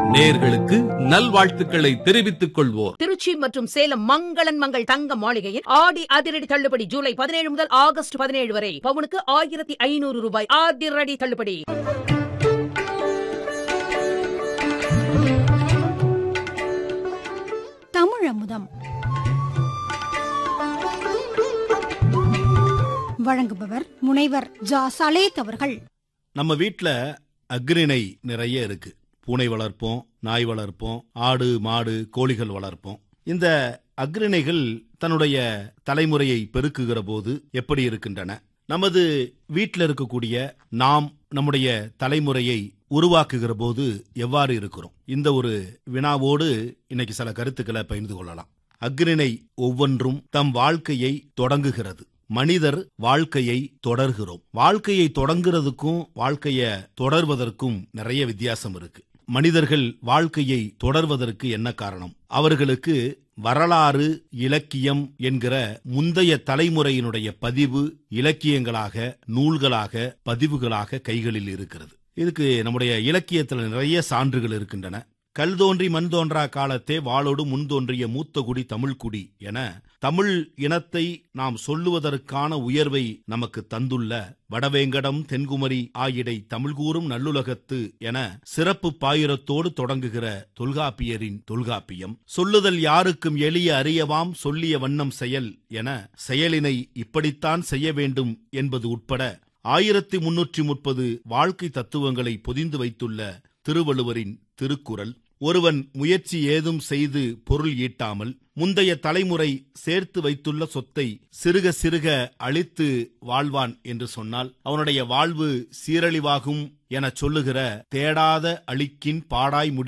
நேர்களுக்கு நல்வாழ்த்துக்களை தெரிவித்துக் கொள்வோர் திருச்சி மற்றும் சேலம் மங்களன் மங்கள் தங்க மாளிகையில் ஆடி அதிரடி தள்ளுபடி ஜூலை பதினேழு முதல் ஆகஸ்ட் பதினேழு வரை பவுனுக்கு ஆயிரத்தி ஐநூறு ரூபாய் அதிரடி தள்ளுபடி தமிழமுதம் வழங்குபவர் முனைவர் ஜா சலேத் அவர்கள் நம்ம வீட்ல அக்ரிணை நிறைய இருக்கு பூனை வளர்ப்போம் நாய் வளர்ப்போம் ஆடு மாடு கோழிகள் வளர்ப்போம் இந்த அக்ரிணைகள் தன்னுடைய தலைமுறையை பெருக்குகிற போது எப்படி இருக்கின்றன நமது வீட்டில் இருக்கக்கூடிய நாம் நம்முடைய தலைமுறையை உருவாக்குகிற போது எவ்வாறு இருக்கிறோம் இந்த ஒரு வினாவோடு இன்னைக்கு சில கருத்துக்களை பகிர்ந்து கொள்ளலாம் அக்ரிணை ஒவ்வொன்றும் தம் வாழ்க்கையை தொடங்குகிறது மனிதர் வாழ்க்கையை தொடர்கிறோம் வாழ்க்கையை தொடங்குறதுக்கும் வாழ்க்கைய தொடர்வதற்கும் நிறைய வித்தியாசம் இருக்கு மனிதர்கள் வாழ்க்கையை தொடர்வதற்கு என்ன காரணம் அவர்களுக்கு வரலாறு இலக்கியம் என்கிற முந்தைய தலைமுறையினுடைய பதிவு இலக்கியங்களாக நூல்களாக பதிவுகளாக கைகளில் இருக்கிறது இதுக்கு நம்முடைய இலக்கியத்தில் நிறைய சான்றுகள் இருக்கின்றன கல் தோன்றி மண் தோன்றா காலத்தே வாளோடு முன் தோன்றிய மூத்த குடி தமிழ்குடி என தமிழ் இனத்தை நாம் சொல்லுவதற்கான உயர்வை நமக்கு தந்துள்ள வடவேங்கடம் தென்குமரி ஆயிடை தமிழ்கூறும் நல்லுலகத்து என சிறப்பு பாயிரத்தோடு தொடங்குகிற தொல்காப்பியரின் தொல்காப்பியம் சொல்லுதல் யாருக்கும் எளிய அறியவாம் சொல்லிய வண்ணம் செயல் என செயலினை இப்படித்தான் செய்ய வேண்டும் என்பது உட்பட ஆயிரத்தி முன்னூற்றி முப்பது வாழ்க்கை தத்துவங்களை பொதிந்து வைத்துள்ள திருவள்ளுவரின் திருக்குறள் ஒருவன் முயற்சி ஏதும் செய்து பொருள் ஈட்டாமல் முந்தைய தலைமுறை சேர்த்து வைத்துள்ள சொத்தை சிறுக சிறுக அழித்து வாழ்வான் என்று சொன்னால் அவனுடைய வாழ்வு சீரழிவாகும் எனச் சொல்லுகிற தேடாத அழிக்கின் பாடாய் முடி